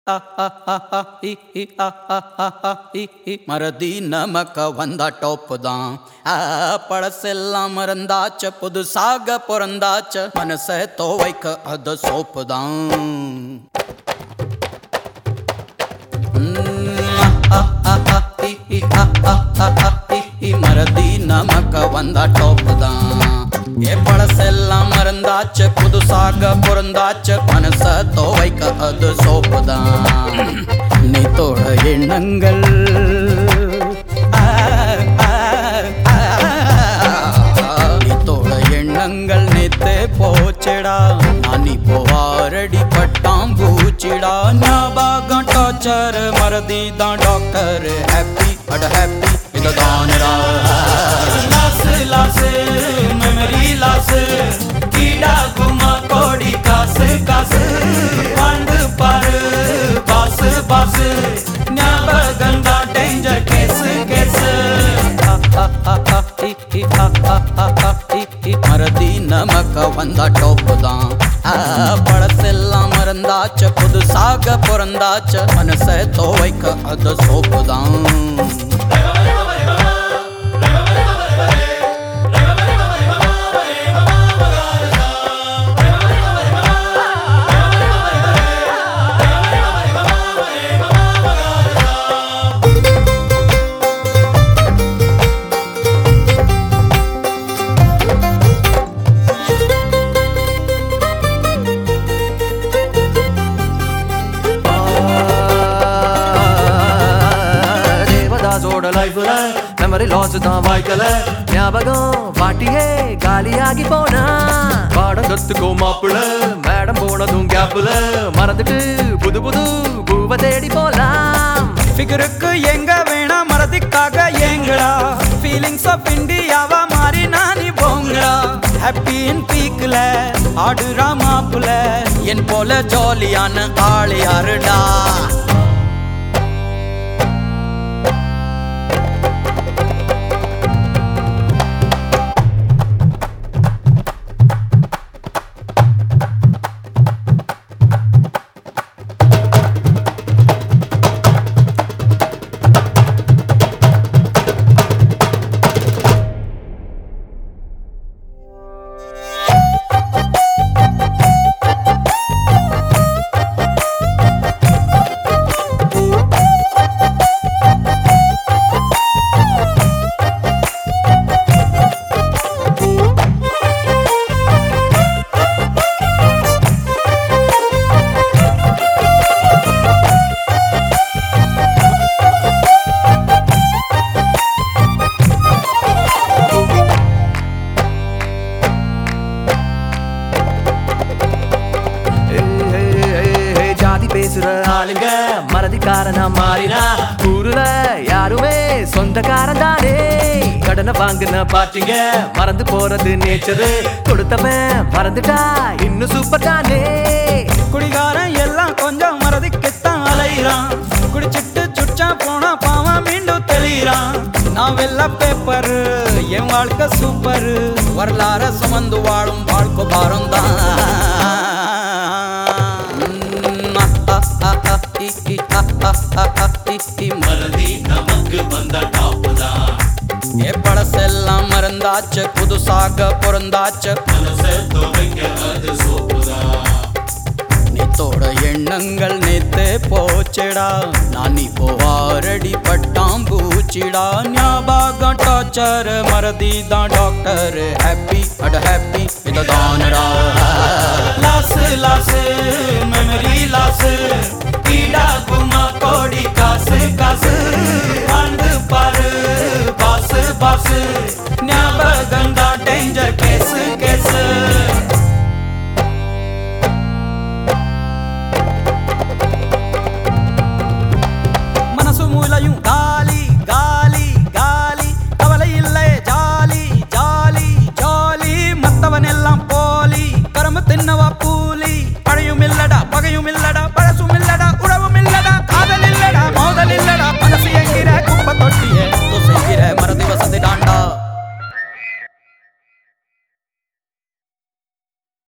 மறதி நமக்க வந்தா டோப்பு தான் ஆ, பழசெல்லாம் மறந்தாச்ச புதுசாக பிறந்தாச்ச மனசை துவைக்க அது சோப்பு தான் மறதி நமக்க வந்தா டோப்பு தான் ஏ பழசெல்லாம் மறந்தாச்சு புதுசாக பிறந்தாச்சு மனச துவைக்க அது சோப்பு தான் நீ தோட எண்ணங்கள் ஆ, ஆ, ஆ, நீ தோட எண்ணங்கள் நேத்தே போச்சடா நான் இப்போ ஆரடி பட்டாம் பூச்சிடா ஞாபகம் டார்ச்சர் மறதி தான் டாக்டர் ஹாப்பி அட ஹாப்பி இதுதானடா லாஸ் லாஸ் மெமரி லாஸ் கீடா குமா கோடி காசு காசு வாழ்ந்து பாரு பாசு பாசு ஞாபகம் தான் டேஞ்சர் கேசு கேசு மறதி நமக்க வந்தா டோப்பு தான் ஆ, பழசெல்லாம் மறந்தாச்ச புதுசாக பிறந்தாச்ச மனசை துவைக்க அது சோப்பு தான் தேவதாசோட லைஃப்ல மெமரி லாஸ் தான் வாய்க்கல ஞாபகம் பாட்டியே காலியாகி போனா பாடம் கத்துக்கோ மாப்பிள மேடம் போனதும் கேப்ல மறந்துட்டு புது புது பூவ தேடி போலாம் ஃபிகருக்கு எங்க வேணா மறதிக்காக ஏங்கடா ஃபீலிங்ஸ் ஆஃப் இந்தியாவா மாறி நானி போங்கடா ஹாப்பியின் பீக்ல ஆடுறா மாப்புல என் போல ஜாலியான ஆள் யாருடா ஏய், ஏய், ஏய், ஏய், ஜாதி பேசுற ஆளுங்க மறதிக்காரனா மாறினா ஊருல யாருமே சொந்தக்காரன் தானே கடனை வாங்கின பாட்டிங்க மறந்து போறது நேச்சரு கொடுத்தவன் மறந்துட்டா இன்னும் சூப்பர் தானே குடிகாரன் எல்லாம் கொஞ்சம் மறதிக்குத்தான் அலைகிறான் குடிச்சிட்டு சுச்சா போனா பாவம் மீண்டும் தெளிகிறான் நான் வெள்ள பேப்பர் என் வாழ்க்கை சூப்பர் வரலாற சுமந்து வாழும் வாழ்க்கை பாரம் தான் மறதி நமக்கு வந்த டாப்பு தான் ஏ பழசெல்லாம் மறந்தாச்சு புதுசாக பிறந்தாச்சு மனசை துவைக்க அது சோப்புதான் நேத்தோட எண்ணங்கள் நேத்தே போச்சடா நான் இப்போ ஆரடி பட்டாம் பூச்சிடா ஞாபகம் டார்ச்சர் மறதி தான் டாக்டர் ஹாப்பி அட ஹாப்பி இதுதானடா லாஸ் லாஸ்